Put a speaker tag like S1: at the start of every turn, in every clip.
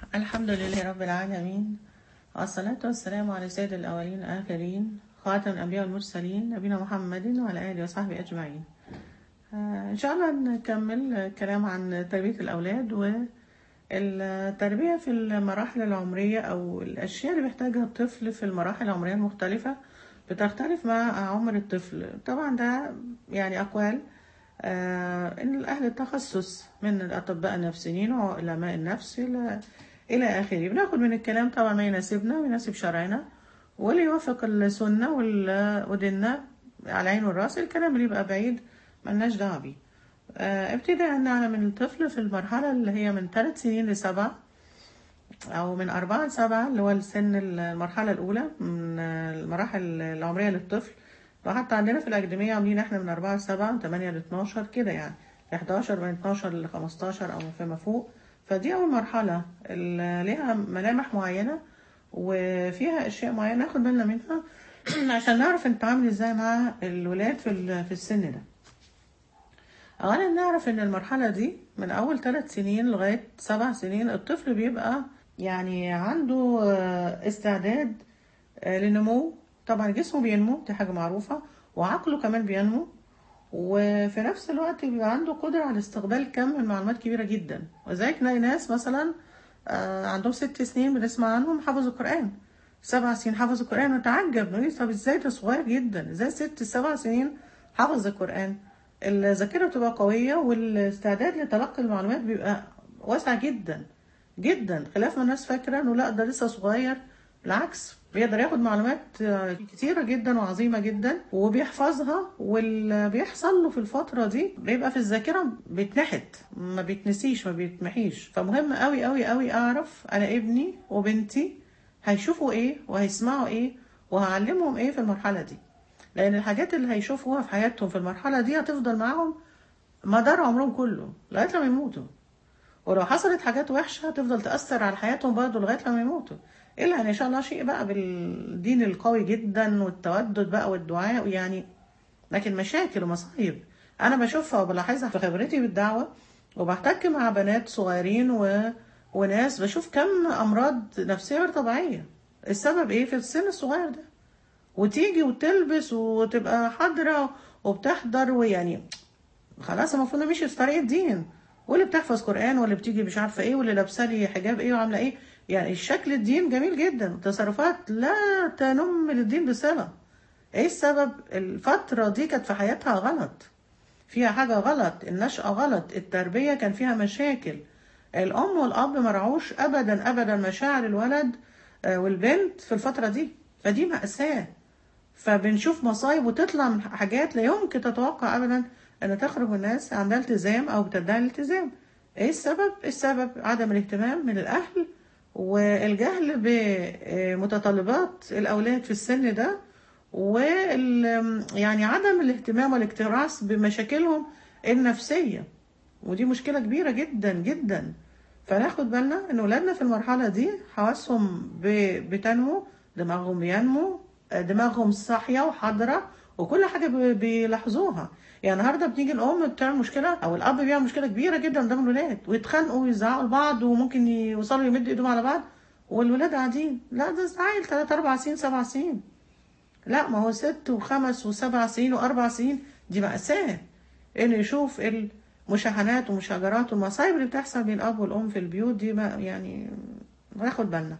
S1: الحمد لله رب العالمين والصلاة والسلام على سيد الأولين والآخرين خاتم الأنبياء والمرسلين نبينا محمد وعلى آله وصحبه أجمعين آه، إن شاء الله نكمل كلام عن تربية الأولاد والتربية في المراحل العمرية أو الأشياء اللي بيحتاجها الطفل في المراحل العمرية المختلفة بتختلف مع عمر الطفل طبعا ده يعني أقوال آه، إن الأهل التخصص من الأطباء النفسيين وعلماء النفس إلى إلى آخره بناخد من الكلام طبعا ما يناسبنا ويناسب شرعنا واللي يوافق السنة وال- وديننا على العين والرأس الكلام اللي يبقى بعيد ملناش دعوة بيه آه، ابتداء نعلم من الطفل في المرحلة اللي هي من ثلاث سنين لسبع أو من أربعة لسبعة اللي هو السن المرحلة الأولى من المراحل العمرية للطفل وحتى عندنا في الأكاديمية عاملين احنا من أربعة لسبعة من تمانية لاتناشر كده يعني حداشر من اتناشر لخمستاشر أو فيما فوق فدي أول مرحلة اللي ليها ملامح معينة وفيها أشياء معينة ناخد بالنا منها عشان نعرف نتعامل ازاي مع الولاد في ال- في السن ده أولا نعرف إن المرحلة دي من أول ثلاث سنين لغاية سبع سنين الطفل بيبقى يعني عنده آه، استعداد آه، للنمو طبعا جسمه بينمو دي حاجة معروفة وعقله كمان بينمو وفي نفس الوقت بيبقى عنده قدرة على استقبال كم من معلومات كبيرة جدا وذلك نلاقي ناس مثلا آه، عندهم ست سنين بنسمع عنهم حفظوا القرآن سبع سنين حفظوا القرآن نتعجب نقول طب ازاي ده صغير جدا ازاي ست سبع سنين حفظ القرآن الذاكرة بتبقى قوية والاستعداد لتلقي المعلومات بيبقى واسع جدا جدا خلاف ما الناس فاكرة انه لا ده لسه صغير بالعكس بيقدر ياخد معلومات آه، كتيرة جدا وعظيمة جدا وبيحفظها واللي بيحصل له في الفترة دي بيبقى في الذاكرة بيتنحت ما بيتنسيش ما بيتمحيش فمهم قوي قوي قوي اعرف انا ابني وبنتي هيشوفوا ايه وهيسمعوا ايه وهعلمهم ايه في المرحلة دي لان الحاجات اللي هيشوفوها في حياتهم في المرحلة دي هتفضل معاهم مدار عمرهم كله لغاية لما يموتوا ولو حصلت حاجات وحشة هتفضل تأثر على حياتهم برضه لغاية لما يموتوا إلا أن إن شاء الله شيء بقى بالدين القوي جدا والتودد بقى والدعاء يعني لكن مشاكل ومصايب أنا بشوفها وبلاحظها في خبرتي بالدعوة وبحتك مع بنات صغيرين و... وناس بشوف كم أمراض نفسية غير طبيعية السبب إيه في السن الصغير ده وتيجي وتلبس وتبقى حاضرة وبتحضر ويعني خلاص المفروض ماشي في طريق الدين واللي بتحفظ قرآن واللي بتيجي مش عارفة ايه واللي لابسة لي حجاب ايه وعاملة ايه يعني الشكل الدين جميل جدا تصرفات لا تنم للدين بصلة ايه السبب الفترة دي كانت في حياتها غلط فيها حاجة غلط النشأة غلط التربية كان فيها مشاكل الأم والأب مرعوش أبدا أبدا مشاعر الولد آه، والبنت في الفترة دي فدي مأساة فبنشوف مصايب وتطلع من حاجات لا يمكن تتوقع ابدا ان تخرج الناس عندها التزام او بتدعي الالتزام ايه السبب السبب عدم الاهتمام من الاهل والجهل بمتطلبات الاولاد في السن ده وال يعني عدم الاهتمام والاكتراث بمشاكلهم النفسيه ودي مشكله كبيره جدا جدا فناخد بالنا ان اولادنا في المرحله دي حواسهم ب- بتنمو دماغهم بينمو آه، دماغهم صاحيه وحاضره وكل حاجه بي- بيلاحظوها يعني النهارده بتيجي الام بتعمل مشكله او الاب بيعمل مشكله كبيره جدا قدام الولاد ويتخانقوا ويزعقوا لبعض وممكن يوصلوا يمدوا ايدهم على بعض والولاد قاعدين لا ده عيل 3 4 سنين 7 سنين لا ما هو ست وخمس وسبع سنين واربع سنين دي مأساة انه يشوف المشاحنات ومشاجرات والمصايب اللي بتحصل بين الاب والام في البيوت دي ما يعني ناخد بالنا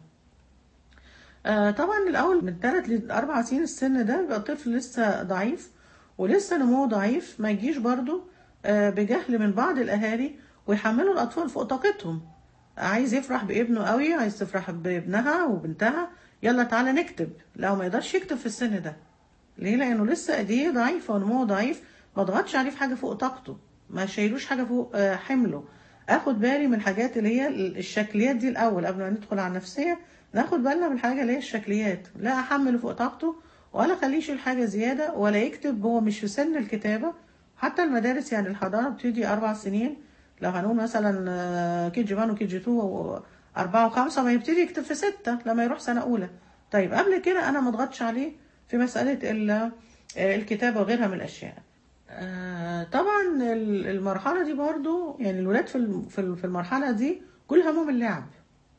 S1: آه طبعا الاول من ثلاث لاربع سنين السن ده بيبقى الطفل لسه ضعيف ولسه نموه ضعيف ما يجيش برضو آه بجهل من بعض الاهالي ويحملوا الاطفال فوق طاقتهم عايز يفرح بابنه قوي عايز تفرح بابنها وبنتها يلا تعالى نكتب لا ما يقدرش يكتب في السن ده ليه لانه لسه ايديه ضعيفه ونموه ضعيف ما ضغطش عليه في حاجه فوق طاقته ما شايلوش حاجه فوق آه، حمله اخد بالي من الحاجات اللي هي الشكليات دي الاول قبل ما ندخل على النفسيه ناخد بالنا من الحاجه اللي هي الشكليات لا احمله فوق طاقته ولا اخليه يشيل حاجه زياده ولا يكتب هو مش في سن الكتابه حتى المدارس يعني الحضانه بتدي اربع سنين لو هنقول مثلا كي جي 1 وكي جي 2 أربعة وخمسة ما يبتدي يكتب في ستة لما يروح سنة أولى طيب قبل كده أنا ما اضغطش عليه في مسألة ال- آه، الكتابة وغيرها من الأشياء آه، طبعا ال- المرحلة دي برضو يعني الولاد في الم- في ال- في المرحلة دي كل همهم اللعب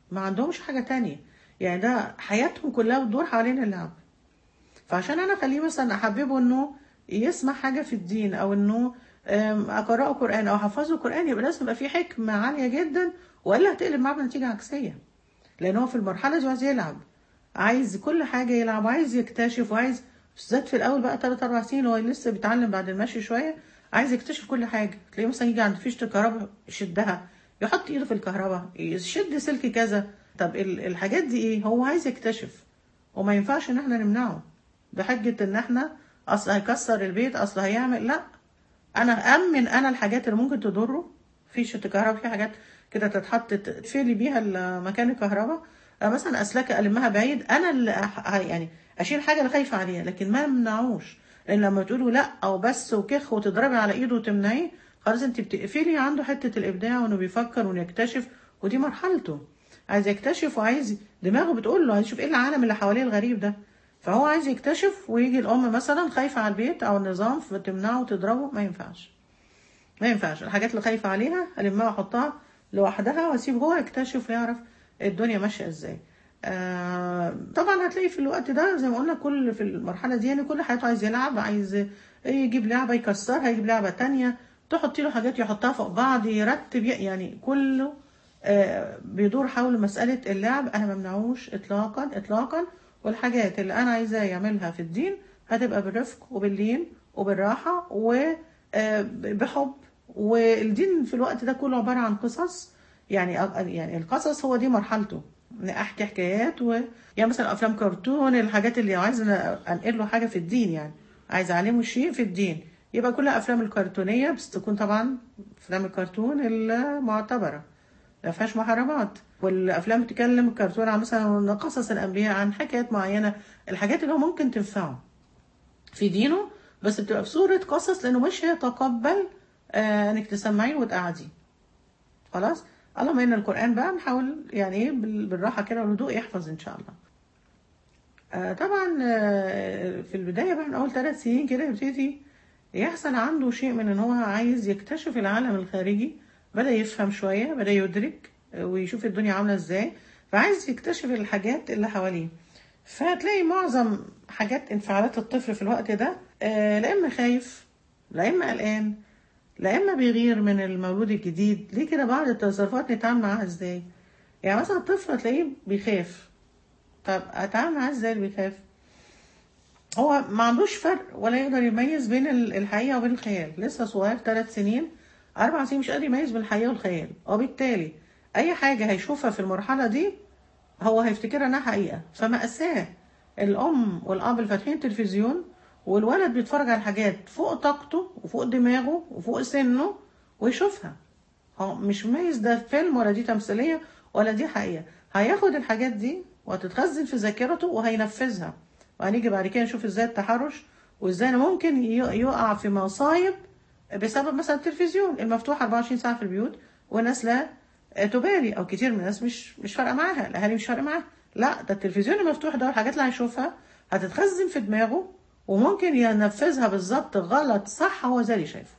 S1: ما عندهمش حاجه تانية يعني ده حياتهم كلها بتدور حوالين اللعب فعشان انا اخليه مثلا احببه انه يسمع حاجه في الدين او انه أم، اقراه قران او احفظه قران يبقى لازم يبقى في حكمه عاليه جدا والا هتقلب معاه بنتيجه عكسيه لان هو في المرحله دي عايز يلعب عايز كل حاجه يلعب وعايز يكتشف وعايز بالذات في الاول بقى 3 4 سنين هو لسه بيتعلم بعد المشي شويه عايز يكتشف كل حاجه تلاقيه مثلا يجي عند فيشه الكهرباء يشدها يحط ايده في الكهرباء يشد سلك كذا طب ال- الحاجات دي ايه هو عايز يكتشف وما ينفعش ان احنا نمنعه بحجه ان احنا اصل هيكسر البيت اصل هيعمل لا انا امن انا الحاجات اللي ممكن تضره فيشه الكهرباء في حاجات كده تتحط تقفلي بيها ال- مكان الكهرباء آه، مثلا اسلاك المها بعيد انا اللي أح- يعني اشيل حاجه اللي خايفه عليها لكن ما امنعوش لان لما تقولوا لا او بس وكخ وتضربي على ايده وتمنعيه خلاص انت بتقفلي عنده حته الابداع وانه بيفكر وانه يكتشف ودي مرحلته عايز يكتشف وعايز دماغه بتقول له عايز يشوف ايه العالم اللي حواليه الغريب ده فهو عايز يكتشف ويجي الام مثلا خايفه على البيت او النظام فتمنعه وتضربه ما ينفعش ما ينفعش الحاجات اللي خايفه عليها المها واحطها لوحدها واسيب هو يكتشف ويعرف الدنيا ماشيه ازاي آه طبعا هتلاقي في الوقت ده زي ما قلنا كل في المرحله دي يعني كل حياته عايز يلعب عايز يجيب لعبه يكسرها يجيب لعبه تانية تحطي له حاجات يحطها فوق بعض يرتب يعني كله آه بيدور حول مساله اللعب انا ما ممنعوش اطلاقا اطلاقا والحاجات اللي انا عايزاه يعملها في الدين هتبقى بالرفق وباللين وبالراحه وبحب والدين في الوقت ده كله عباره عن قصص يعني يعني القصص هو دي مرحلته احكي حكايات و يعني مثلا افلام كرتون الحاجات اللي عايز انقل له حاجه في الدين يعني عايز اعلمه شيء في الدين يبقى كلها افلام الكرتونيه بس تكون طبعا افلام الكرتون المعتبره ما فيهاش محرمات والافلام بتتكلم الكرتون عن مثلا قصص الانبياء عن حكايات معينه الحاجات اللي هو ممكن تنفعه في دينه بس بتبقى في صوره قصص لانه مش هيتقبل آه انك تسمعيه وتقعديه خلاص اللهم ان القران بقى نحاول يعني ايه بالراحه كده والهدوء يحفظ ان شاء الله آه طبعا آه في البدايه بقى من اول ثلاث سنين كده يبتدي يحصل عنده شيء من ان هو عايز يكتشف العالم الخارجي بدا يفهم شويه بدا يدرك ويشوف الدنيا عامله ازاي فعايز يكتشف الحاجات اللي حواليه فهتلاقي معظم حاجات انفعالات الطفل في الوقت ده آه لا اما خايف لا اما قلقان لا اما بيغير من المولود الجديد ليه كده بعض التصرفات نتعامل معاها ازاي يعني مثلا الطفل هتلاقيه بيخاف طب اتعامل معاه ازاي اللي بيخاف هو ما عندوش فرق ولا يقدر يميز بين الحقيقه وبين الخيال لسه صغير ثلاث سنين اربع سنين مش قادر يميز بين الحقيقه والخيال وبالتالي اي حاجه هيشوفها في المرحله دي هو هيفتكرها انها حقيقه فمأساة الام والاب اللي فاتحين التلفزيون والولد بيتفرج على حاجات فوق طاقته وفوق دماغه وفوق سنه ويشوفها هو مش مميز ده فيلم ولا دي تمثيليه ولا دي حقيقه هياخد الحاجات دي وهتتخزن في ذاكرته وهينفذها وهنيجي بعد كده نشوف ازاي التحرش وازاي انا ممكن يقع في مصايب بسبب مثلا التلفزيون المفتوح 24 ساعه في البيوت والناس لا تبالي او كتير من الناس مش مش فارقه معاها الاهالي مش فارقه معاها لا ده التلفزيون المفتوح ده الحاجات اللي هيشوفها هتتخزن في دماغه وممكن ينفذها بالظبط غلط صح هو زي اللي شايفه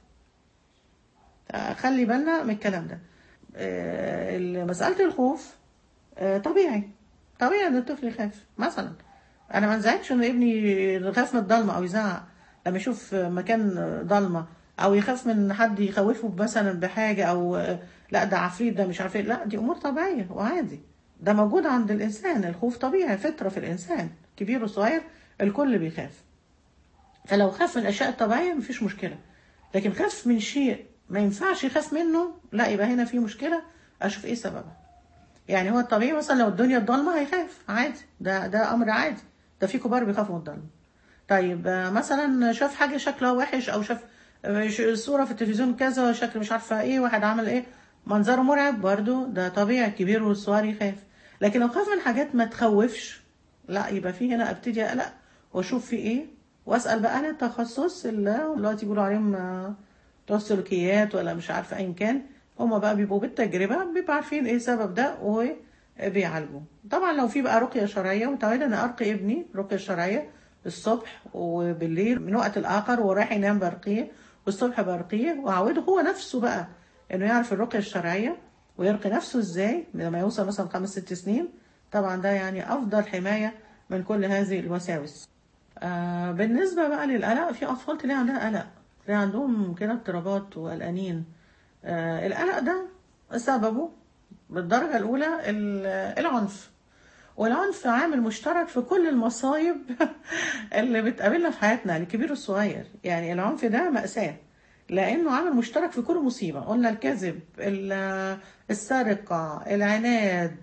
S1: خلي بالنا من الكلام ده مسألة الخوف طبيعي طبيعي ان الطفل يخاف مثلا انا ما انزعجش ان ابني يخاف من الضلمه او يزعق لما يشوف مكان ضلمه او يخاف من حد يخوفه مثلا بحاجه او لا ده عفريت ده مش عارف ايه لا دي امور طبيعيه وعادي ده موجود عند الانسان الخوف طبيعي فطره في الانسان كبير وصغير الكل بيخاف فلو خاف من الاشياء الطبيعيه مفيش مشكله لكن خاف من شيء ما ينفعش يخاف منه لا يبقى هنا في مشكله اشوف ايه سببها يعني هو الطبيعي مثلا لو الدنيا ضلمه هيخاف عادي ده ده امر عادي ده في كبار بيخافوا من الضلمه طيب مثلا شاف حاجه شكلها وحش او شاف صوره في التلفزيون كذا شكل مش عارفه ايه واحد عمل ايه منظره مرعب برضو ده طبيعي الكبير والصغير يخاف لكن لو خاف من حاجات ما تخوفش لا يبقى في هنا ابتدي اقلق واشوف في ايه واسال بقى عن التخصص اللي دلوقتي بيقولوا عليهم بتوع السلوكيات ولا مش عارفه ايا كان هما بقى بيبقوا بالتجربه بيبقوا عارفين ايه السبب ده وبيعالجوا طبعا لو في بقى رقيه شرعيه متعوده انا ارقي ابني رقيه شرعيه الصبح وبالليل من وقت الاخر ورايح ينام برقيه والصبح برقيه واعوده هو نفسه بقى انه يعرف الرقيه الشرعيه ويرقي نفسه ازاي لما يوصل مثلا خمس ست سنين طبعا ده يعني افضل حمايه من كل هذه الوساوس آه بالنسبه بقى للقلق في اطفال تلاقي عندها قلق تلاقي عندهم كده اضطرابات وقلقانين آه القلق ده سببه بالدرجه الاولى ال- العنف والعنف عامل مشترك في كل المصايب اللي بتقابلنا في حياتنا الكبير والصغير يعني العنف ده مأساة لأنه عامل مشترك في كل مصيبة قلنا الكذب ال- السرقة العناد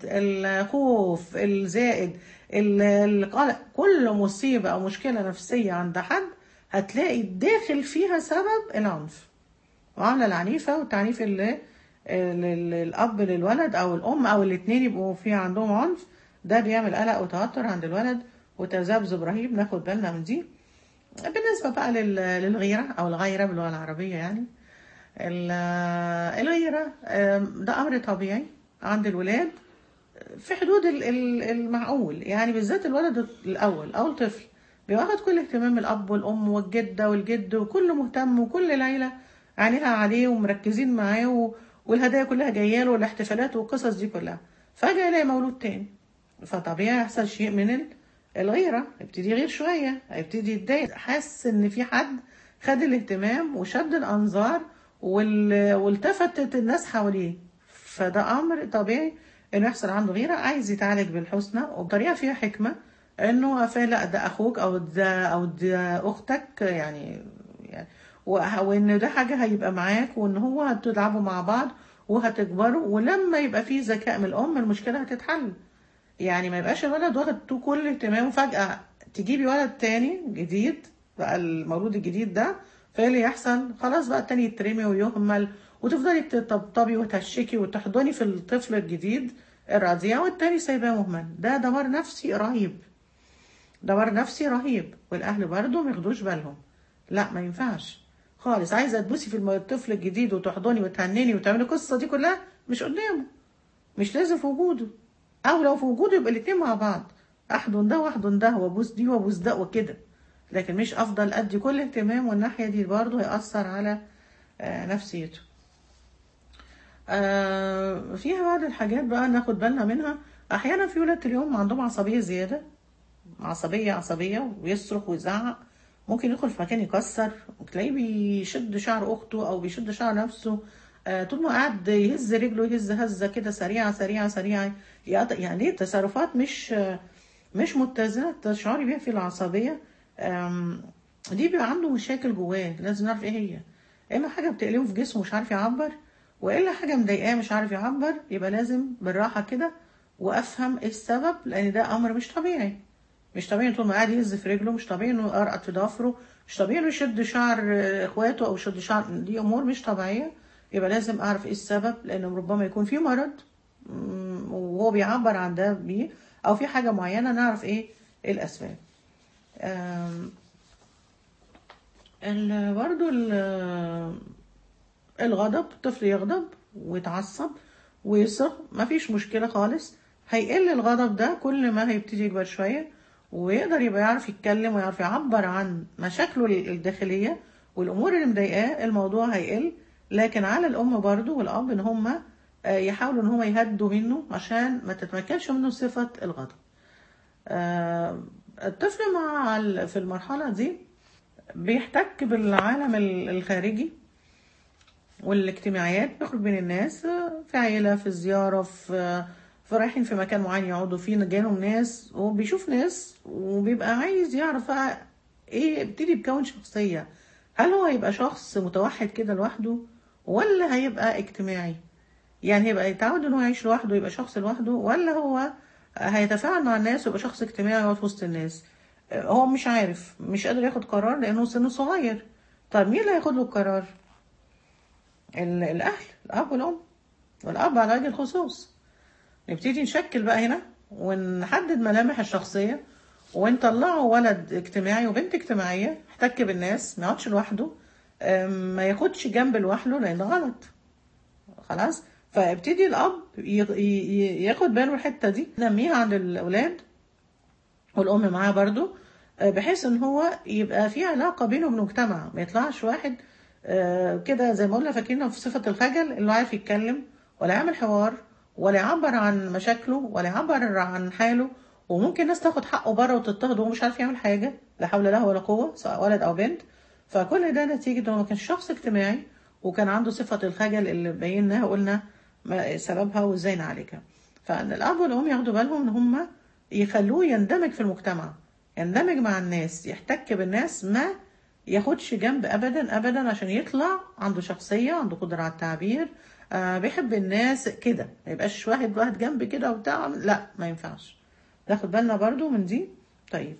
S1: الخوف الزائد ال- القلق كل مصيبة أو مشكلة نفسية عند حد هتلاقي داخل فيها سبب العنف وعاملة العنيفة والتعنيف اللي ال- ال- الأب للولد أو الأم أو الاتنين يبقوا في عندهم عنف ده بيعمل قلق وتوتر عند الولد وتذبذب رهيب ناخد بالنا من دي بالنسبة بقى لل- للغيرة أو الغيرة باللغة العربية يعني ال- الغيرة آم، ده أمر طبيعي عند الولاد في حدود ال- ال- المعقول يعني بالذات الولد الأول أو الطفل بياخد كل اهتمام الأب والأم والجدة والجد وكل مهتم وكل العيلة عينيها عليه ومركزين معاه و- والهدايا كلها جايه له والاحتفالات والقصص دي كلها فجأة يلاقي مولود تاني فطبيعي يحصل شيء من ال- الغيرة يبتدي يغير شوية هيبتدي يتضايق حاسس إن في حد خد الاهتمام وشد الأنظار وال... والتفتت الناس حواليه فده أمر طبيعي إنه يحصل عنده غيرة عايز يتعالج بالحسنى وبطريقة فيها حكمة إنه فا لا ده أخوك أو ده أو ده أختك يعني يعني وه- وإن ده حاجة هيبقى معاك وإن هو هتلعبوا مع بعض وهتكبروا ولما يبقى فيه ذكاء من الأم المشكلة هتتحل يعني ما يبقاش الولد واخد تو- كل اهتمامه فجأة تجيبي ولد تاني جديد بقى المولود الجديد ده فايه اللي يحصل خلاص بقى التاني يترمي ويهمل وتفضلي تطبطبي وتهشكي وتحضني في الطفل الجديد الرضيع والتاني سايباه مهمل ده دمار نفسي رهيب دمار نفسي رهيب والاهل برضه ما ياخدوش بالهم لا ما ينفعش خالص عايزه تبوسي في الم- الطفل الجديد وتحضني وتهنني وتعملي القصه دي كلها مش قدامه مش لازم في وجوده او لو في وجوده يبقى الاتنين مع بعض احضن ده واحضن ده وابوس دي وابوس ده وكده لكن مش افضل ادي كل اهتمام والناحيه دي برضه هيأثر على آه، نفسيته آه، فيها بعض الحاجات بقى ناخد بالنا منها احيانا في ولاد اليوم عندهم عصبيه زياده عصبيه عصبيه ويصرخ ويزعق ممكن يدخل في مكان يكسر تلاقيه بيشد شعر اخته او بيشد شعر نفسه آه، طول ما قاعد يهز رجله يهز هزه كده سريعه سريعه سريعه يقط- يعني تصرفات مش آه، مش متزنه تشعري بيها في العصبيه آم، دي بيبقى عنده مشاكل جواه لازم نعرف ايه هي اما حاجه بتقلبه في جسمه مش عارف يعبر والا حاجه مضايقاه مش عارف يعبر يبقى لازم بالراحه كده وافهم ايه السبب لان ده امر مش طبيعي مش طبيعي طول ما قاعد يهز في رجله مش طبيعي انه يقرقط في ضفره مش طبيعي انه يشد شعر آه، اخواته او يشد شعر دي امور مش طبيعيه يبقى لازم اعرف ايه السبب لان ربما يكون في مرض مم، وهو بيعبر عن ده بيه او في حاجه معينه نعرف ايه الاسباب آم، ال- برضو ال- الغضب الطفل يغضب ويتعصب ويصرخ مفيش مشكلة خالص هيقل الغضب ده كل ما هيبتدي يكبر شوية ويقدر يبقى يعرف يتكلم ويعرف يعبر عن مشاكله الداخلية والأمور اللي مضايقاه الموضوع هيقل لكن على الأم برضو والأب إن هما آه، يحاولوا إن هما يهدوا منه عشان ما تتمكنش منه صفة الغضب آه، الطفل مع ال- في المرحلة دي بيحتك بالعالم ال- الخارجي والاجتماعيات بيخرج بين الناس آه، في عيلة في زيارة في في رايحين في مكان معين يقعدوا فيه جالهم ناس وبيشوف ناس وبيبقى عايز يعرف بقى ايه يبتدي يكون شخصية هل هو هيبقى شخص متوحد كده لوحده ولا هيبقى اجتماعي يعني هيبقى يتعود ان هو يعيش لوحده يبقى شخص لوحده ولا هو هيتفاعل مع الناس ويبقى شخص اجتماعي ويقعد في وسط الناس هو مش عارف مش قادر ياخد قرار لانه سنه صغير طب مين اللي هياخد له القرار ال- الاهل الاب والام والاب على وجه الخصوص نبتدي نشكل بقى هنا ونحدد ملامح الشخصيه ونطلعه ولد اجتماعي وبنت اجتماعيه يحتك بالناس ما يقعدش لوحده أم، ما ياخدش جنب لوحده لان ده غلط خلاص فابتدي الاب ي- ي- ياخد باله من الحته دي نميها عند الاولاد والام معاه برضو آه، بحيث ان هو يبقى في علاقه بينه وبين المجتمع ما يطلعش واحد آه، كده زي ما قلنا فاكرين في صفه الخجل اللي عارف يتكلم ولا يعمل حوار ولا يعبر عن مشاكله ولا يعبر عن حاله وممكن ناس تاخد حقه بره وتضطهد وهو مش عارف يعمل حاجه لا حول له ولا قوه سواء ولد او بنت فكل ده نتيجه انه ما كانش شخص اجتماعي وكان عنده صفه الخجل اللي بيناها وقلنا ما- سببها وازاي نعالجها فان الاب والام ياخدوا بالهم ان هم يخلوه يندمج في المجتمع يندمج مع الناس يحتك بالناس ما ياخدش جنب ابدا ابدا عشان يطلع عنده شخصيه عنده قدره على التعبير آه بيحب الناس كده ما يبقاش واحد واحد جنب كده وبتاع لا ما ينفعش ناخد بالنا برضو من دي طيب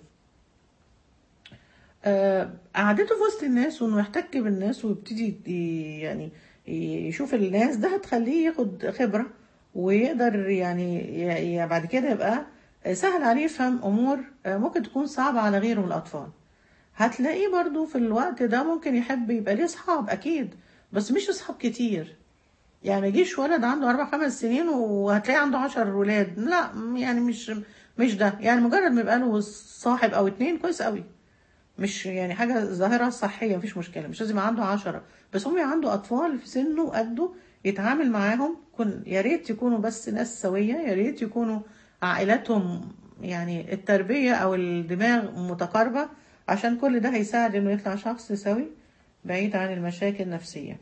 S1: آه، قعدته في وسط الناس وانه يحتك بالناس ويبتدي ي- يعني يشوف الناس ده هتخليه ياخد خبرة ويقدر يعني ي- ي- بعد كده يبقى سهل عليه يفهم امور آه، ممكن تكون صعبة على غيره من الاطفال هتلاقيه برضو في الوقت ده ممكن يحب يبقى ليه اصحاب اكيد بس مش اصحاب كتير يعني ما يجيش ولد عنده اربع خمس سنين وهتلاقيه عنده عشر ولاد لا يعني مش مش ده يعني مجرد ما يبقى له صاحب او اتنين كويس قوي مش يعني حاجة ظاهرة صحية مفيش مشكلة مش لازم يبقى عنده عشرة بس هم يبقى عنده أطفال في سنه قده يتعامل معاهم كن يا ريت يكونوا بس ناس سوية يا ريت يكونوا عائلاتهم يعني التربية أو الدماغ متقاربة عشان كل ده هيساعد إنه يطلع شخص سوي بعيد عن المشاكل النفسية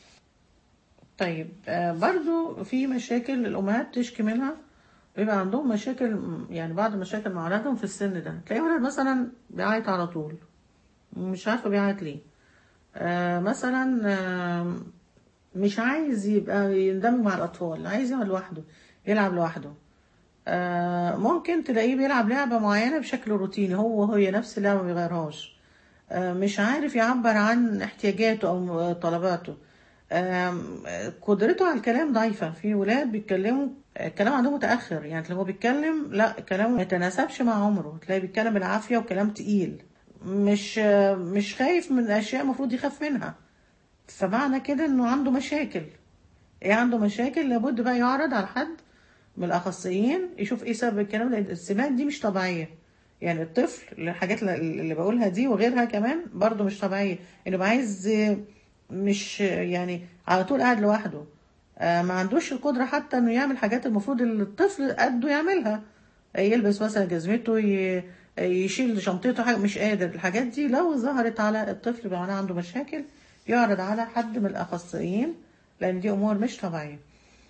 S1: طيب آه، برضو في مشاكل الأمهات تشكي منها بيبقى عندهم مشاكل يعني بعض المشاكل مع أولادهم في السن ده تلاقي ولد مثلا بيعيط على طول مش عارفة بيعيط ليه آه مثلا آه مش عايز يبقى يندمج مع الأطفال عايز يقعد لوحده يلعب لوحده آه ممكن تلاقيه بيلعب لعبة معينة بشكل روتيني هو هي نفس اللعبة ما بيغيرهاش آه مش عارف يعبر عن احتياجاته أو طلباته آم، قدرته على الكلام ضعيفة في ولاد بيتكلموا الكلام عندهم متأخر يعني لما هو بيتكلم لا كلامه ما يتناسبش مع عمره تلاقيه بيتكلم بالعافية وكلام تقيل مش مش خايف من أشياء المفروض يخاف منها فمعنى كده إنه عنده مشاكل إيه عنده مشاكل لابد بقى يعرض على حد من الأخصائيين يشوف إيه سبب الكلام لأن السمات دي مش طبيعية يعني الطفل الحاجات اللي بقولها دي وغيرها كمان برضو مش طبيعية إنه يبقى عايز مش يعني على طول قاعد لوحده آه، ما عندوش القدرة حتى انه يعمل حاجات المفروض اللي الطفل قده يعملها آه، يلبس مثلا جزمته ي- يشيل شنطته حاجة مش قادر الحاجات دي لو ظهرت على الطفل يبقى معناها عنده مشاكل يعرض على حد من الأخصائيين لأن دي أمور مش طبيعية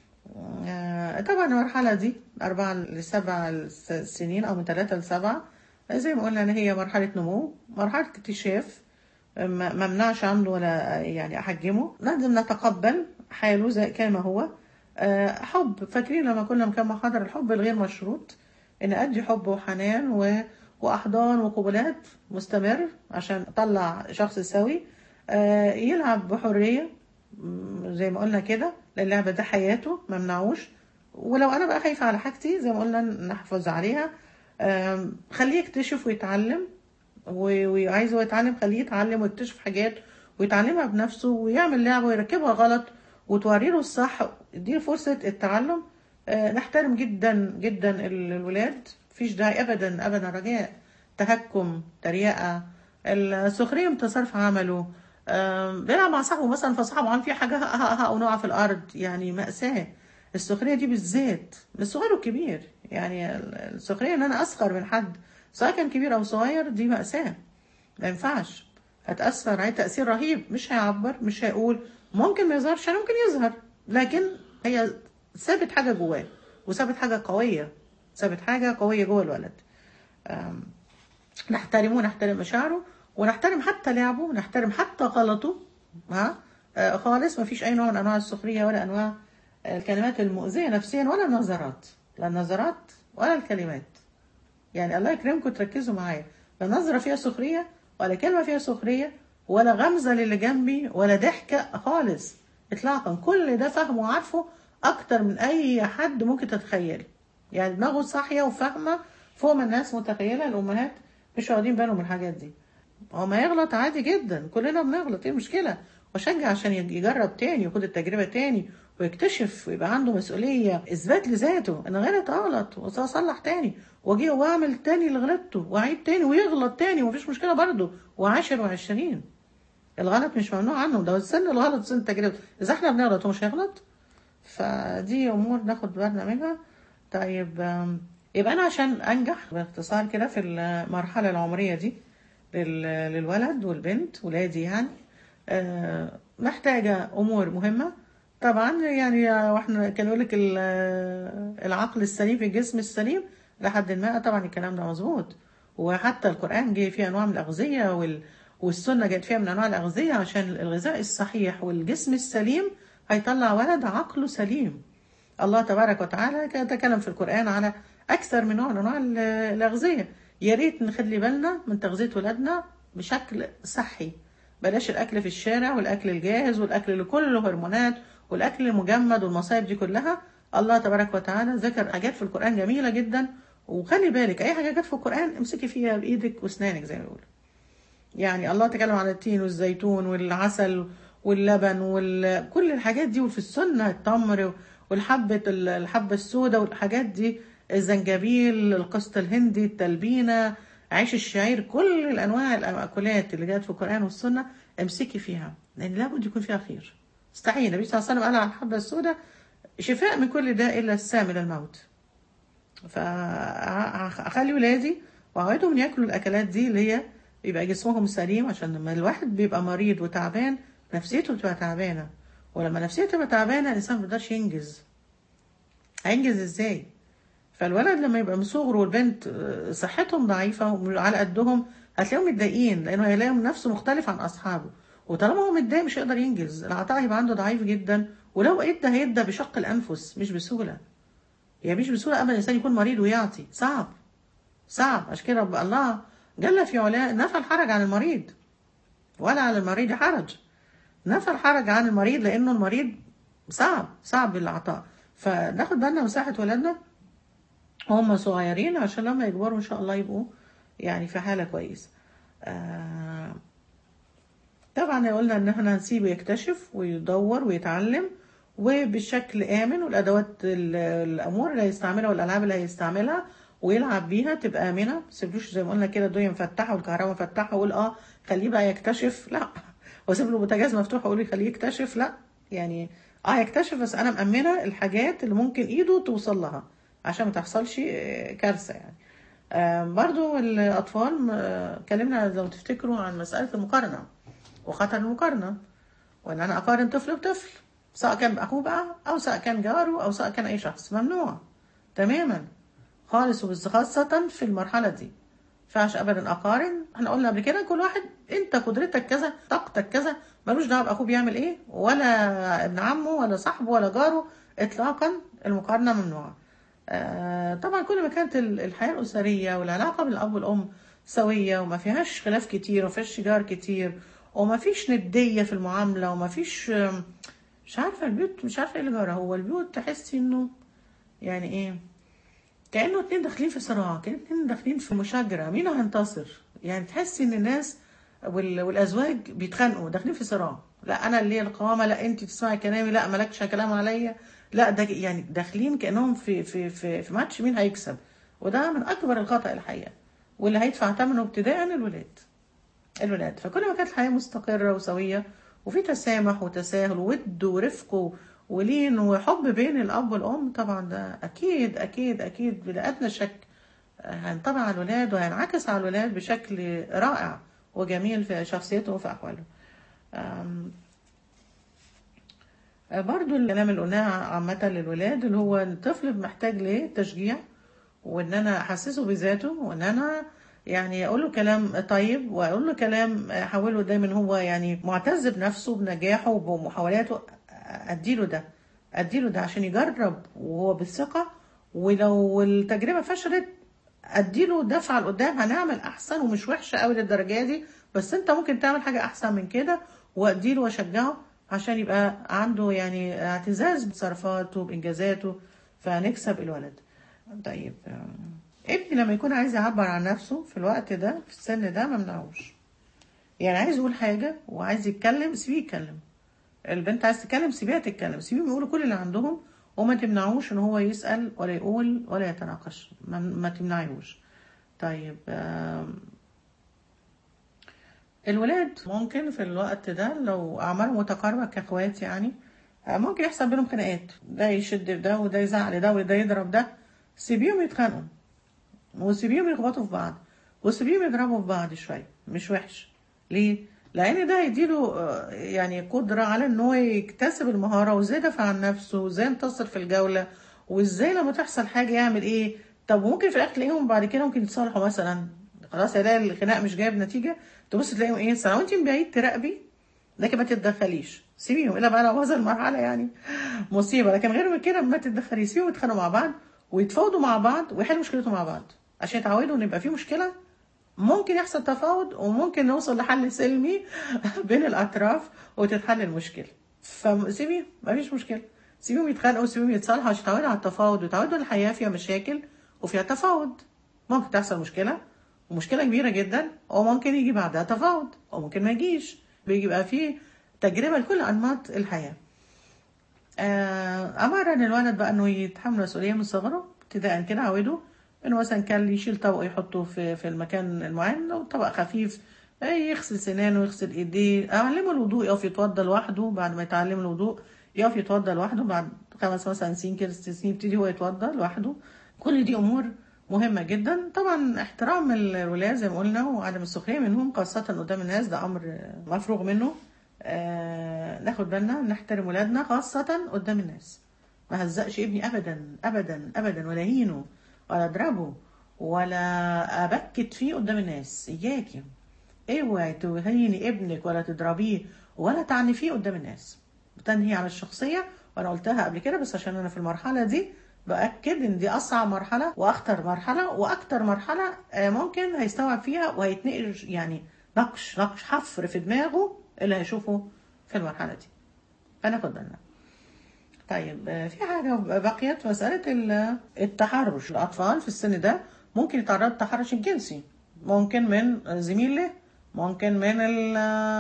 S1: آه، طبعا المرحلة دي أربعة لسبع س- سنين أو من ثلاثة لسبعة زي ما قلنا إن هي مرحلة نمو مرحلة اكتشاف ما ما منعش عنه ولا يعني أحجمه لازم نتقبل حاله زي كما هو آه، حب فاكرين لما كنا مكان محاضرة الحب الغير مشروط إن أدي حب وحنان و... وأحضان وقبلات مستمر عشان أطلع شخص سوي آه، يلعب بحرية م، زي ما قلنا كده لأن اللعبة ده حياته ما منعوش ولو أنا بقى خايفة على حاجتي زي ما قلنا نحافظ عليها آم، خليه يكتشف ويتعلم و- وعايز هو يتعلم خليه يتعلم ويكتشف حاجات ويتعلمها بنفسه ويعمل لعبة ويركبها غلط وتوري له الصح اديله فرصة التعلم آه، نحترم جدا جدا ال- الولاد مفيش داعي ابدا ابدا رجاء تهكم تريقة السخرية من تصرف عمله آم، بيلعب مع صاحبه مثلا فصاحبه عامل فيه حاجة ها ها ها او نقع في الارض يعني مأساة السخرية دي بالذات من الصغير والكبير يعني ال- السخرية ان انا اسخر من حد سواء كان كبير او صغير دي مأساة ما ينفعش هتأثر عليه تأثير رهيب مش هيعبر مش هيقول ممكن ما يظهرش يعني ممكن يظهر لكن هي سابت حاجة جواه وسابت حاجة قوية سابت حاجة قوية جوه الولد أم، نحترمه ونحترم مشاعره ونحترم حتى لعبه ونحترم حتى غلطه ها آه، خالص ما فيش أي نوع من أنواع السخرية ولا أنواع الكلمات المؤذية نفسيا ولا النظرات لا النظرات ولا الكلمات يعني الله يكرمكم تركزوا معايا لا نظرة فيها سخرية ولا كلمة فيها سخرية ولا غمزة للي جنبي ولا ضحكة خالص إطلاقا كل ده فاهمه وعارفه أكتر من أي حد ممكن تتخيل يعني دماغه صاحية وفاهمة فوق ما الناس متخيلة الأمهات مش واخدين بالهم من الحاجات دي هو ما يغلط عادي جدا كلنا بنغلط ايه المشكلة واشجع عشان يجرب تاني وياخد التجربة تاني ويكتشف ويبقى عنده مسؤولية اثبات لذاته انا غلط اغلط واصلح تاني واجي واعمل تاني اللي غلطته واعيد تاني ويغلط تاني ومفيش مشكلة برضه وعاشر وعشرين الغلط مش ممنوع عنه ده سن الغلط سن التجربة اذا احنا بنغلط هو مش هيغلط فدي امور ناخد بالنا منها طيب آم، يبقى انا عشان انجح باختصار كده في المرحله العمريه دي لل- للولد والبنت ولادي يعني آه، محتاجه امور مهمه طبعا يعني واحنا كان يقول لك ال- العقل السليم في الجسم السليم لحد ما طبعا الكلام ده مظبوط وحتى القران جه فيه انواع من الاغذيه وال والسنه جت فيها من انواع الاغذيه عشان الغذاء الصحيح والجسم السليم هيطلع ولد عقله سليم الله تبارك وتعالى كان تكلم في القرآن على أكثر من نوع من أنواع ال- الأغذية يا ريت نخلي بالنا من تغذية ولادنا بشكل صحي بلاش الأكل في الشارع والأكل الجاهز والأكل اللي كله هرمونات والأكل المجمد والمصايب دي كلها الله تبارك وتعالى ذكر حاجات في القرآن جميلة جدا وخلي بالك أي حاجة جت في القرآن امسكي فيها بإيدك وأسنانك زي ما بيقولوا يعني الله تكلم عن التين والزيتون والعسل واللبن وكل الحاجات دي وفي السنة التمر والحبة الحبة السوداء والحاجات دي الزنجبيل القسط الهندي التلبينة عيش الشعير كل الأنواع المأكولات اللي جت في القرآن والسنة امسكي فيها لأن لابد يكون فيها خير استعين النبي صلى الله عليه وسلم قال عن الحبة السوداء شفاء من كل داء إلا السام إلى الموت فأخلي ولادي وأوعدهم ياكلوا الأكلات دي اللي هي يبقى جسمهم سليم عشان لما الواحد بيبقى مريض وتعبان نفسيته بتبقى تعبانة ولما نفسيته تبقى تعبانة الإنسان ما بيقدرش ينجز هينجز إزاي؟ فالولد لما يبقى من صغره والبنت آه، صحتهم ضعيفة وعلى قدهم هتلاقيهم متضايقين لأنه هيلاقي نفسه مختلف عن أصحابه وطالما هو متضايق مش هيقدر ينجز العطاء هيبقى عنده ضعيف جدا ولو ادى هيدى بشق الأنفس مش بسهولة يعني مش بسهولة أبدا الإنسان يكون مريض ويعطي صعب صعب عشان كده رب الله جل في علاه نفى الحرج عن المريض ولا على المريض حرج نفى الحرج عن المريض لأنه المريض صعب صعب العطاء فناخد بالنا من صحة ولادنا هم صغيرين عشان لما يكبروا إن شاء الله يبقوا يعني في حالة كويسة آه طبعا قلنا ان احنا هنسيبه يكتشف ويدور ويتعلم وبشكل امن والادوات ال- الامور اللي هيستعملها والالعاب اللي هيستعملها ويلعب بيها تبقى امنه ما تسيبلوش زي ما قلنا كده الدنيا مفتحه والكهرباء مفتحه وقول اه خليه بقى يكتشف لا واسيب له بوتاجاز مفتوح واقول خليه يكتشف لا يعني اه يكتشف بس انا مأمنه الحاجات اللي ممكن ايده توصل لها عشان ما تحصلش آه، كارثه يعني آه، برضو الأطفال آه، اتكلمنا لو تفتكروا عن مسألة المقارنة وخطر المقارنة وإن أنا أقارن طفل بطفل سواء كان بأخوه بقى أو سواء كان جاره أو سواء كان أي شخص ممنوع تماما خالص وبس خاصة في المرحلة دي ينفعش ابدا اقارن احنا قلنا قبل كده كل واحد انت قدرتك كذا طاقتك كذا ملوش دعوه باخوه بيعمل ايه ولا ابن عمه ولا صاحبه ولا جاره اطلاقا المقارنه ممنوعه آه، طبعا كل ما كانت ال- الحياه الاسريه والعلاقه بين الاب والام سويه وما فيهاش خلاف كتير وما فيهاش شجار كتير وما فيش نديه في المعامله وما فيش آم، مش عارفه البيوت مش عارفه ايه اللي جرى هو البيوت تحسي انه يعني ايه كأنه اتنين داخلين في صراع كأنه اتنين داخلين في مشاجرة مين هينتصر يعني تحسي ان الناس وال... والازواج بيتخانقوا داخلين في صراع لا انا اللي هي القوامة لا انت تسمعي كلامي لا مالكش كلام عليا لا ده يعني داخلين كأنهم في في في, في ماتش مين هيكسب وده من اكبر الخطأ الحقيقة واللي هيدفع ثمنه ابتداء الولاد الولاد فكل ما كانت الحياة مستقرة وسوية وفي تسامح وتساهل وود ورفق و- ولين وحب بين الأب والأم طبعا ده أكيد أكيد أكيد بلا أدنى شك هينطبع على الولاد وهينعكس على الولاد بشكل رائع وجميل في شخصيتهم وفي أحوالهم أم، برضو الكلام اللي قلناه عامة للولاد اللي هو الطفل محتاج لتشجيع وان انا احسسه بذاته وان انا يعني اقول له كلام طيب واقول له كلام احوله دايما هو يعني معتز بنفسه بنجاحه وبمحاولاته اديله ده اديله ده عشان يجرب وهو بالثقة ولو التجربة فشلت اديله دفعة لقدام هنعمل احسن ومش وحشة قوي للدرجة دي بس انت ممكن تعمل حاجة احسن من كده واديله واشجعه عشان يبقى عنده يعني اعتزاز بتصرفاته بانجازاته فنكسب الولد طيب آم، ابني لما يكون عايز يعبر عن نفسه في الوقت ده في السن ده ما منعوش يعني عايز يقول حاجة وعايز يتكلم سيبيه يتكلم البنت عايز تتكلم سيبيها تتكلم سيبيهم يقولوا كل اللي عندهم وما تمنعوش ان هو يسأل ولا يقول ولا يتناقش ما, ما تمنعيهوش طيب آم، الولاد ممكن في الوقت ده لو أعمارهم متقاربة كأخوات يعني آه، ممكن يحصل بينهم خناقات ده يشد في ده وده يزعل ده وده يضرب ده سيبيهم يتخانقوا وسيبيهم يخبطوا في بعض وسيبيهم يضربوا في بعض شويه مش وحش ليه لان ده هيديله آه، يعني قدره على ان هو يكتسب المهاره وازاي يدافع عن نفسه وازاي ينتصر في الجوله وازاي لما تحصل حاجه يعمل ايه طب ممكن في الاخر تلاقيهم بعد كده ممكن يتصالحوا مثلا خلاص يلاقي الخناق مش جايب نتيجه تبص تلاقيهم ايه سنه وانت من بعيد تراقبي لكن ما تتدخليش سيبيهم الا بقى لو وصل المرحله يعني مصيبه لكن غير من كده ما تتدخليش سيبهم يتخانقوا مع بعض ويتفاوضوا مع بعض ويحلوا مشكلتهم مع بعض عشان يتعودوا ان يبقى في مشكله ممكن يحصل تفاوض وممكن نوصل لحل سلمي بين الاطراف وتتحل المشكله فسيبيهم مفيش مشكله سيبيهم يتخانقوا سيبيهم يتصالحوا عشان يتعودوا على التفاوض ويتعودوا ان الحياه فيها مشاكل وفيها تفاوض ممكن تحصل مشكله ومشكله كبيره جدا وممكن يجي بعدها تفاوض وممكن ما يجيش بيجي بقى فيه تجربه لكل انماط الحياه آه، امر ان الولد بقى انه يتحمل مسؤوليه من صغره ابتداء كده عوده انه مثلا كان يشيل طبق يحطه في في المكان المعين لو طبق خفيف آه، يغسل سنانه يغسل ايديه اعلمه الوضوء يقف يتوضى لوحده بعد ما يتعلم الوضوء يقف يتوضى لوحده بعد خمس مثلا سنين كده ست سنين يبتدي هو يتوضى لوحده كل دي امور مهمة جدا طبعا احترام الولاد زي ما قلنا وعدم السخرية منهم خاصة قدام الناس ده أمر مفروغ منه آه ناخد بالنا نحترم ولادنا خاصة قدام الناس ما هزقش ابني أبدا أبدا أبدا ولا هينه ولا أضربه ولا أبكت فيه قدام الناس إياكي اوعي تهيني ابنك ولا تضربيه ولا تعنفيه قدام الناس بتنهي على الشخصية وأنا قلتها قبل كده بس عشان أنا في المرحلة دي باكد ان دي اصعب مرحله واخطر مرحله واكتر مرحله آه، ممكن هيستوعب فيها وهيتنقل يعني نقش نقش حفر في دماغه اللي هيشوفه في المرحله دي فناخد بالنا طيب آه، في حاجه بقيت مساله ال- التحرش الاطفال في السن ده ممكن يتعرضوا للتحرش الجنسي ممكن من زميل له ممكن من ال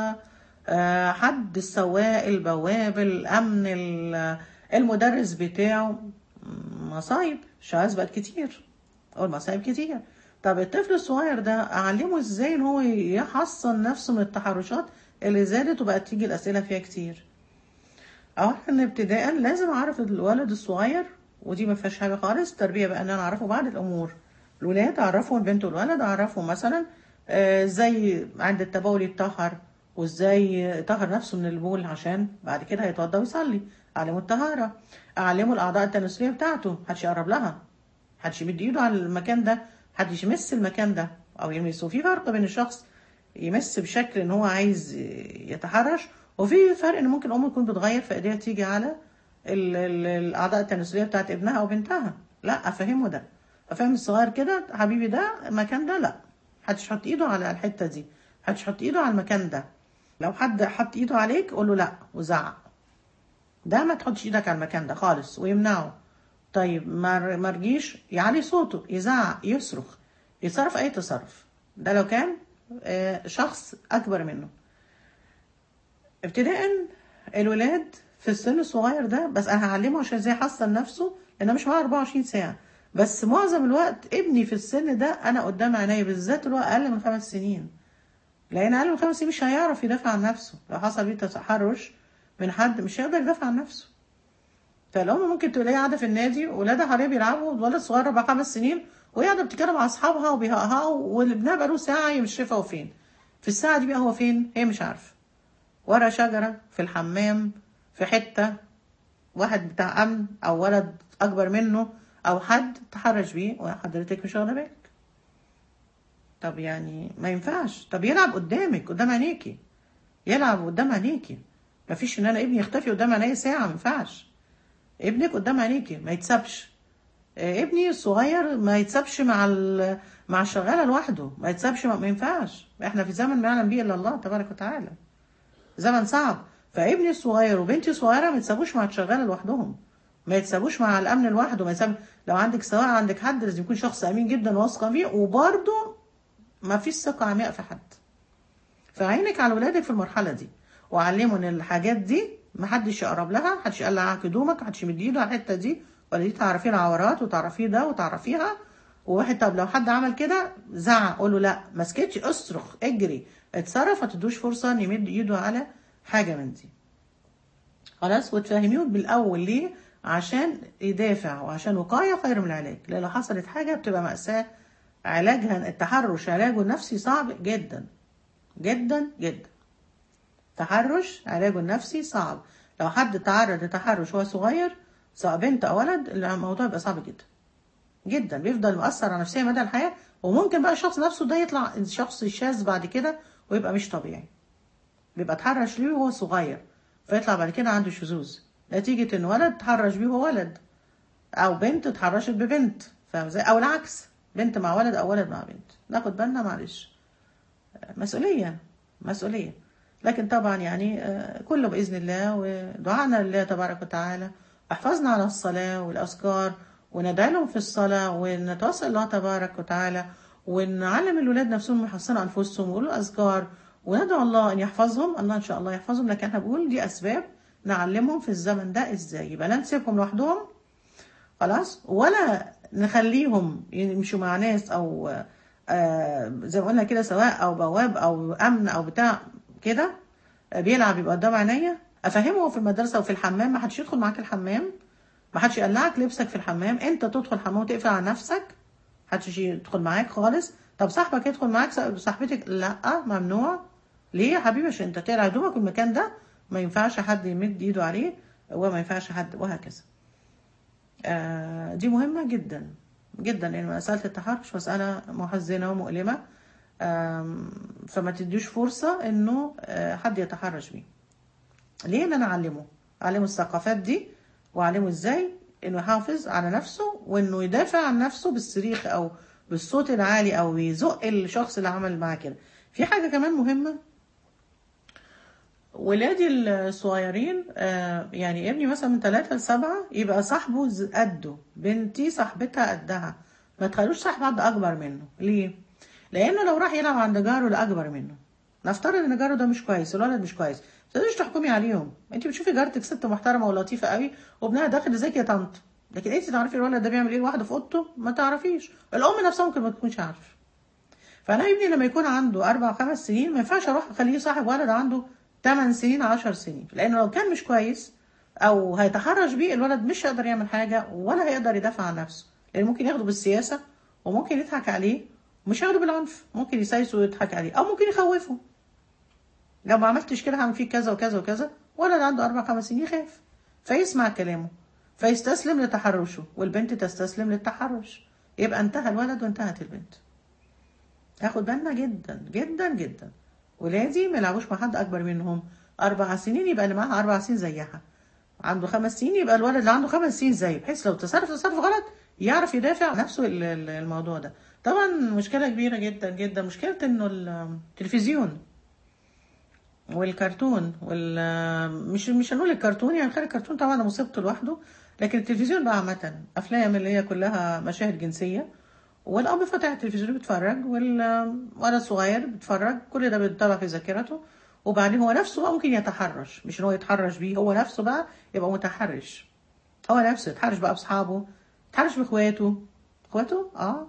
S1: آه، حد السواق البواب الامن ال- المدرس بتاعه مصايب شواذ بقت كتير او المصايب كتير طب الطفل الصغير ده اعلمه ازاي ان هو يحصن نفسه من التحرشات اللي زادت وبقت تيجي الاسئله فيها كتير اولا ابتداء لازم اعرف الولد الصغير ودي ما فيهاش حاجه خالص التربيه بقى ان انا اعرفه بعض الامور الولاد اعرفهم البنت والولد اعرفهم مثلا آه، ازاي عند التبول يتطهر وازاي يطهر نفسه من البول عشان بعد كده هيتوضى ويصلي اعلمه الطهاره اعلمه الاعضاء التناسليه بتاعته محدش يقرب لها محدش يمد ايده على المكان ده محدش يمس المكان ده او يلمسه في فرق بين الشخص يمس بشكل ان هو عايز يتحرش وفي فرق ان ممكن ام تكون بتغير في ايديها تيجي على ال- ال- الاعضاء التناسليه بتاعت ابنها او بنتها لا افهمه ده افهم الصغير كده حبيبي ده المكان ده لا محدش يحط ايده على الحته دي محدش يحط ايده على المكان ده لو حد حط ايده عليك قول له لا وزعق ده ما تحطش ايدك على المكان ده خالص ويمنعه طيب ما ما رجيش يعلي صوته يزعق يصرخ يتصرف اي تصرف ده لو كان آه، شخص اكبر منه ابتداء الولاد في السن الصغير ده بس انا هعلمه عشان ازاي يحصن نفسه لان مش معاه 24 ساعه بس معظم الوقت ابني في السن ده انا قدام عينيا بالذات اللي هو اقل من خمس سنين لان اقل من خمس سنين مش هيعرف يدافع عن نفسه لو حصل بيه تحرش من حد مش هيقدر يدافع عن نفسه فالام ممكن تلاقيها قاعده في النادي ولادها حواليها بيلعبوا الولد صغير اربع خمس سنين وهي قاعده بتتكلم مع اصحابها وبيهقهقوا وابنها بقاله ساعه هي مش شايفه هو فين في الساعه دي بقى هو فين هي مش عارفه ورا شجره في الحمام في حته واحد بتاع امن او ولد اكبر منه او حد تحرش بيه وحضرتك مش واخده بالك طب يعني ما ينفعش طب يلعب قدامك قدام عينيكي يلعب قدام عينيكي مفيش ان انا ابني يختفي قدام عينيا ساعه ما ينفعش ابنك قدام عينيكي ما يتسابش آه، ابني الصغير ما يتسابش مع ال- مع الشغاله لوحده ما يتسابش ما, ما ينفعش احنا في زمن ما يعلم به الا الله تبارك وتعالى زمن صعب فابني الصغير وبنتي الصغيره ما يتسابوش مع الشغاله لوحدهم ما يتسابوش مع الامن لوحده ما يتساب لو عندك سواء عندك حد لازم يكون شخص امين جدا واثقه فيه وبرضه ما فيش ثقه عمياء في حد فعينك على ولادك في المرحله دي وعلموا ان الحاجات دي محدش يقرب لها محدش يقلع هدومك محدش يمد ايده على الحته دي ولا دي تعرفيه العورات وتعرفيه ده وتعرفيها وواحد طب لو حد عمل كده زعق قول له لا ما سكتش اصرخ اجري اتصرف ما تدوش فرصه ان يمد ايده على حاجه من دي خلاص وتفهميه بالاول ليه عشان يدافع وعشان وقايه خير من العلاج لان لو حصلت حاجه بتبقى ماساه علاجها التحرش علاجه النفسي صعب جدا جدا جدا تحرش علاجه النفسي صعب لو حد تعرض لتحرش وهو صغير سواء بنت او ولد الموضوع بيبقى صعب جدا جدا بيفضل مؤثر على نفسيه مدى الحياه وممكن بقى الشخص نفسه ده يطلع شخص شاذ بعد كده ويبقى مش طبيعي بيبقى اتحرش ليه وهو صغير فيطلع بعد كده عنده شذوذ نتيجة ان ولد اتحرش بيه وهو ولد او بنت اتحرشت ببنت فاهم ازاي او العكس بنت مع ولد او ولد مع بنت ناخد بالنا معلش مسؤولية مسؤولية لكن طبعا يعني آه، كله بإذن الله ودعائنا لله تبارك وتعالى احفظنا على الصلاة والأذكار وندعي لهم في الصلاة ونتوسل الله تبارك وتعالى ونعلم الولاد نفسهم يحصنوا أنفسهم ويقولوا أذكار وندعو الله أن يحفظهم الله إن شاء الله يحفظهم لكن احنا بقول دي أسباب نعلمهم في الزمن ده إزاي يبقى لا نسيبهم لوحدهم خلاص ولا نخليهم يمشوا مع ناس او آه زي ما قلنا كده سواء او بواب او امن او بتاع كده آه، بيلعب يبقى قدام عينيا افهمه في المدرسه وفي الحمام ما حدش يدخل معاك الحمام ما حدش يقلعك لبسك في الحمام انت تدخل الحمام وتقفل على نفسك محدش يدخل معاك خالص طب صاحبك يدخل معاك صاحبتك لا ممنوع ليه يا حبيبي عشان انت تقلع هدومك المكان ده ما ينفعش حد يمد ايده عليه وما ينفعش حد وهكذا آه، دي مهمة جدا جدا لأن مسألة التحرش مسألة محزنة ومؤلمة آم، فما تديش فرصة إنه آه، حد يتحرش بيه ليه إن أنا أعلمه أعلمه الثقافات دي وأعلمه إزاي إنه يحافظ على نفسه وإنه يدافع عن نفسه بالصريخ أو بالصوت العالي أو يزق الشخص اللي عمل معاه كده في حاجة كمان مهمة ولادي الصغيرين آه، يعني ابني مثلا من ثلاثة لسبعة يبقى صاحبه ز- قده بنتي صاحبتها قدها ما تخلوش صاحب حد أكبر منه ليه؟ لأنه لو راح يلعب عند جاره اللي أكبر منه نفترض إن جاره ده مش كويس الولد مش كويس ما تقدريش تحكمي عليهم انت بتشوفي جارتك ست محترمة ولطيفة قوي وابنها داخل ازيك يا طنط لكن انت تعرفي الولد ده بيعمل ايه لوحده في اوضته ما تعرفيش الام نفسها ممكن ما تكونش عارفه فانا ابني لما يكون عنده اربع خمس سنين ما ينفعش اروح اخليه صاحب ولد عنده 8 سنين 10 سنين لانه لو كان مش كويس او هيتحرش بيه الولد مش هيقدر يعمل حاجه ولا هيقدر يدافع عن نفسه لان ممكن ياخده بالسياسه وممكن يضحك عليه مش هياخده بالعنف ممكن يسايسه ويضحك عليه او ممكن يخوفه لو ما عملتش كده هعمل فيك كذا وكذا وكذا ولد عنده اربع خمس سنين يخاف فيسمع كلامه فيستسلم لتحرشه والبنت تستسلم للتحرش يبقى انتهى الولد وانتهت البنت هاخد بالنا جدا جدا جدا ولادي ما يلعبوش مع حد اكبر منهم اربع سنين يبقى اللي معاها اربع سنين زيها عنده خمس سنين يبقى الولد اللي عنده خمس سنين زيه بحيث لو تصرف تصرف غلط يعرف يدافع عن نفسه ال- ال- الموضوع ده طبعا مشكله كبيره جدا جدا مشكله انه التلفزيون والكرتون وال مش مش هنقول الكرتون يعني خلي الكرتون طبعا ده مصيبته لوحده لكن التلفزيون بقى عامة أفلام اللي هي كلها مشاهد جنسية والأب فتح التلفزيون بيتفرج والولد الصغير بيتفرج كل ده بيطلع في ذاكرته وبعدين هو نفسه بقى ممكن يتحرش مش ان هو يتحرش بيه هو نفسه بقى يبقى متحرش هو نفسه يتحرش بقى بأصحابه يتحرش بإخواته إخواته اه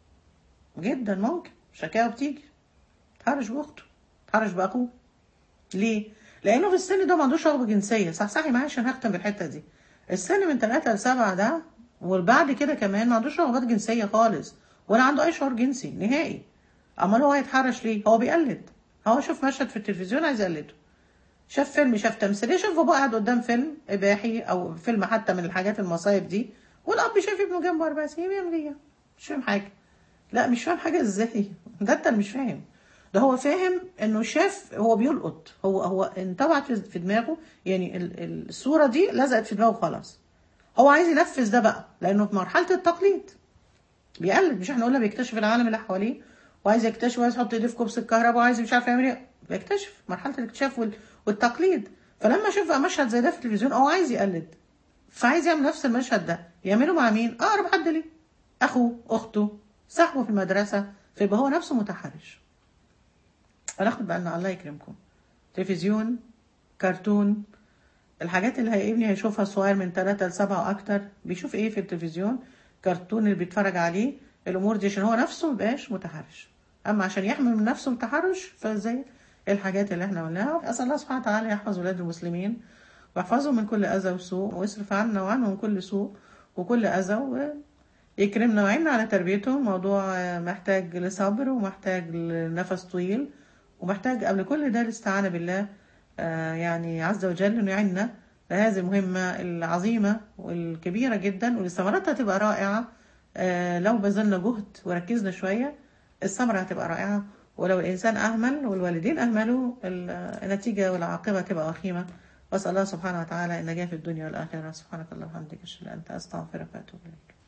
S1: جدا ممكن شكاوى بتيجي يتحرش بأخته يتحرش بأخوه ليه؟ لأنه في السن ده ما عندوش رغبة جنسية صح صحي معايا عشان هختم بالحتة دي السن من 3 ل 7 ده وبعد كده كمان ما عندوش رغبات جنسية خالص ولا عنده أي شعور جنسي نهائي أمال هو هيتحرش ليه؟ هو بيقلد هو شاف مشهد في التلفزيون عايز يقلده شاف فيلم شاف تمثيلية شاف بابا قاعد قدام فيلم إباحي أو فيلم حتى من الحاجات المصايب دي والأب شايف ابنه جنبه أربع سنين بيعمل إيه؟ مش فاهم حاجة لا مش فاهم حاجة إزاي ده أنت اللي مش فاهم ده هو فاهم انه شاف هو بيلقط هو هو انطبعت في- في دماغه يعني ال- ال- الصوره دي لزقت في دماغه خلاص هو عايز ينفذ ده بقى لانه في مرحله التقليد بيقلد مش احنا قلنا بيكتشف العالم اللي حواليه وعايز يكتشف وعايز يحط ايديه في كوبس الكهرباء وعايز مش عارف يعمل ايه بيكتشف مرحله الاكتشاف وال- والتقليد فلما شاف بقى مشهد زي ده في التلفزيون هو عايز يقلد فعايز يعمل نفس المشهد ده يعمله مع مين اقرب حد ليه اخوه اخته صاحبه في المدرسه فيبقى هو نفسه متحرش فناخد بالنا الله يكرمكم تلفزيون كرتون الحاجات اللي هي ابني هيشوفها صغير من 3 ل 7 واكتر بيشوف ايه في التلفزيون كرتون اللي بيتفرج عليه الامور دي عشان هو نفسه مبقاش متحرش اما عشان يحمي من نفسه متحرش فزي الحاجات اللي احنا قلناها اسال الله سبحانه وتعالى يحفظ ولاد المسلمين واحفظهم من كل أذى وسوء واصرف عنا وعنهم كل سوء وكل أذى ويكرمنا ويعيننا على تربيتهم موضوع محتاج لصبر ومحتاج لنفس طويل ومحتاج قبل كل ده الاستعانة بالله آه، يعني عز وجل إنه يعيننا لهذه المهمة العظيمة والكبيرة جدا واللي ثمرتها تبقى رائعة آه، لو بذلنا جهد وركزنا شوية الثمرة هتبقى رائعة ولو الإنسان أهمل والوالدين أهملوا ال- النتيجة والعاقبة تبقى وخيمة وأسأل الله سبحانه وتعالى النجاة في الدنيا والآخرة سبحانك اللهم وبحمدك أشهد أن لا إله إلا أنت أستغفرك وأتوب إليك